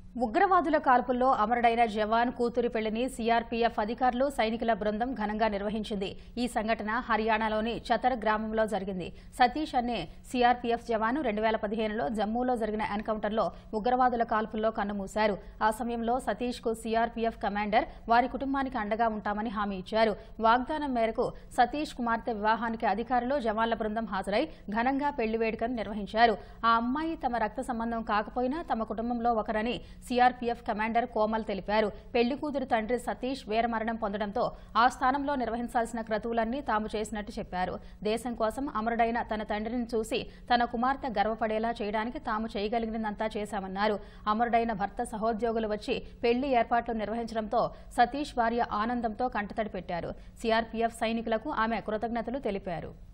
ఉగ్రవాదుల కాల్పుల్లో అమరుడైన జవాన్ కూతురి పెళ్లిని సీఆర్పీఎఫ్ అధికారులు సైనికుల బృందం ఘనంగా నిర్వహించింది ఈ సంఘటన హర్యానాలోని చతర్ గ్రామంలో జరిగింది సతీష్ అనే సీఆర్పీఎఫ్ జవాను రెండు వేల పదిహేనులో జమ్మూలో జరిగిన ఎన్కౌంటర్లో ఉగ్రవాదుల కాల్పుల్లో కన్నుమూశారు ఆ సమయంలో సతీష్ కు సీఆర్పీఎఫ్ కమాండర్ వారి కుటుంబానికి అండగా ఉంటామని హామీ ఇచ్చారు వాగ్దానం మేరకు సతీష్ కుమార్తె వివాహానికి అధికారులు జవాన్ల బృందం హాజరై ఘనంగా పెళ్లి వేడుకను నిర్వహించారు ఆ అమ్మాయి తమ రక్త సంబంధం కాకపోయినా తమ కుటుంబంలో ఒకరని సీఆర్పీఎఫ్ కమాండర్ కోమల్ తెలిపారు పెళ్లి కూతురు తండ్రి సతీష్ వీరమరణం పొందడంతో ఆ స్థానంలో నిర్వహించాల్సిన క్రతువులన్నీ తాము చేసినట్టు చెప్పారు దేశం కోసం అమరుడైన తన తండ్రిని చూసి తన కుమార్తె గర్వపడేలా చేయడానికి తాము చేయగలిగినంతా చేశామన్నారు అమరుడైన భర్త సహోద్యోగులు వచ్చి పెళ్లి ఏర్పాట్లు నిర్వహించడంతో సతీష్ భార్య ఆనందంతో కంటతడి పెట్టారు సీఆర్పీఎఫ్ సైనికులకు ఆమె కృతజ్ఞతలు తెలిపారు